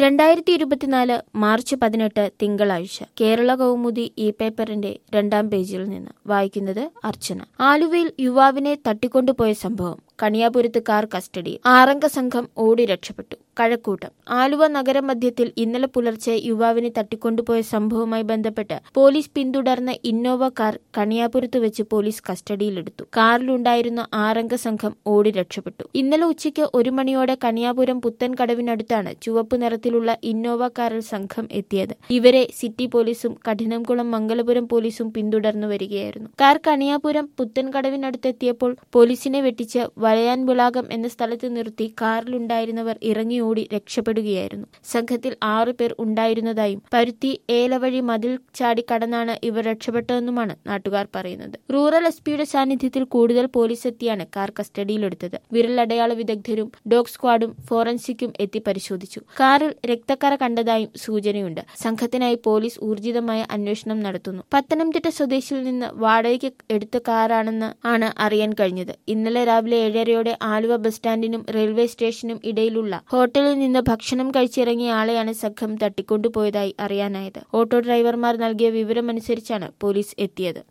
രണ്ടായിരത്തി ഇരുപത്തിനാല് മാർച്ച് പതിനെട്ട് തിങ്കളാഴ്ച കേരള കൗമുദി ഈ പേപ്പറിന്റെ രണ്ടാം പേജിൽ നിന്ന് വായിക്കുന്നത് അർച്ചന ആലുവയിൽ യുവാവിനെ തട്ടിക്കൊണ്ടുപോയ സംഭവം കണിയാപുരത്ത് കാർ കസ്റ്റഡി ആറംഗ സംഘം ഓടി രക്ഷപ്പെട്ടു കഴക്കൂട്ടം ആലുവ നഗരമധ്യത്തിൽ ഇന്നലെ പുലർച്ചെ യുവാവിനെ തട്ടിക്കൊണ്ടുപോയ സംഭവവുമായി ബന്ധപ്പെട്ട് പോലീസ് പിന്തുടർന്ന ഇന്നോവ കാർ കണിയാപുരത്ത് വെച്ച് പോലീസ് കസ്റ്റഡിയിലെടുത്തു കാറിലുണ്ടായിരുന്ന ആറംഗ സംഘം ഓടി രക്ഷപ്പെട്ടു ഇന്നലെ ഉച്ചയ്ക്ക് ഒരു മണിയോടെ കണിയാപുരം പുത്തൻ കടവിനടുത്താണ് ചുവപ്പ് നിറത്തിലുള്ള ഇന്നോവ കാറിൽ സംഘം എത്തിയത് ഇവരെ സിറ്റി പോലീസും കഠിനംകുളം മംഗലപുരം പോലീസും പിന്തുടർന്നു വരികയായിരുന്നു കാർ കണിയാപുരം പുത്തൻ കടവിനടുത്തെത്തിയപ്പോൾ പോലീസിനെ വെട്ടിച്ച് വലയാൻ വിളാകം എന്ന സ്ഥലത്ത് നിർത്തി കാറിലുണ്ടായിരുന്നവർ ഇറങ്ങിയോടി രക്ഷപ്പെടുകയായിരുന്നു സംഘത്തിൽ ആറു പേർ ഉണ്ടായിരുന്നതായും പരുത്തി ഏലവഴി മതിൽ ചാടി കടന്നാണ് ഇവർ രക്ഷപ്പെട്ടതെന്നുമാണ് നാട്ടുകാർ പറയുന്നത് റൂറൽ എസ് പിയുടെ സാന്നിധ്യത്തിൽ കൂടുതൽ പോലീസ് എത്തിയാണ് കാർ കസ്റ്റഡിയിലെടുത്തത് വിരലടയാള വിദഗ്ധരും ഡോഗ് സ്ക്വാഡും ഫോറൻസിക്കും എത്തി പരിശോധിച്ചു കാറിൽ രക്തക്കറ കണ്ടതായും സൂചനയുണ്ട് സംഘത്തിനായി പോലീസ് ഊർജിതമായ അന്വേഷണം നടത്തുന്നു പത്തനംതിട്ട സ്വദേശിയിൽ നിന്ന് വാടകയ്ക്ക് എടുത്ത കാറാണെന്ന് ആണ് അറിയാൻ കഴിഞ്ഞത് ഇന്നലെ രാവിലെ ഏഴരയോടെ ആലുവ ബസ് സ്റ്റാൻഡിനും റെയിൽവേ സ്റ്റേഷനും ഇടയിലുള്ള ഹോട്ടലിൽ നിന്ന് ഭക്ഷണം കഴിച്ചിറങ്ങിയ ആളെയാണ് സംഘം തട്ടിക്കൊണ്ടുപോയതായി അറിയാനായത് ഓട്ടോ ഡ്രൈവർമാർ നൽകിയ വിവരമനുസരിച്ചാണ് പോലീസ് എത്തിയത്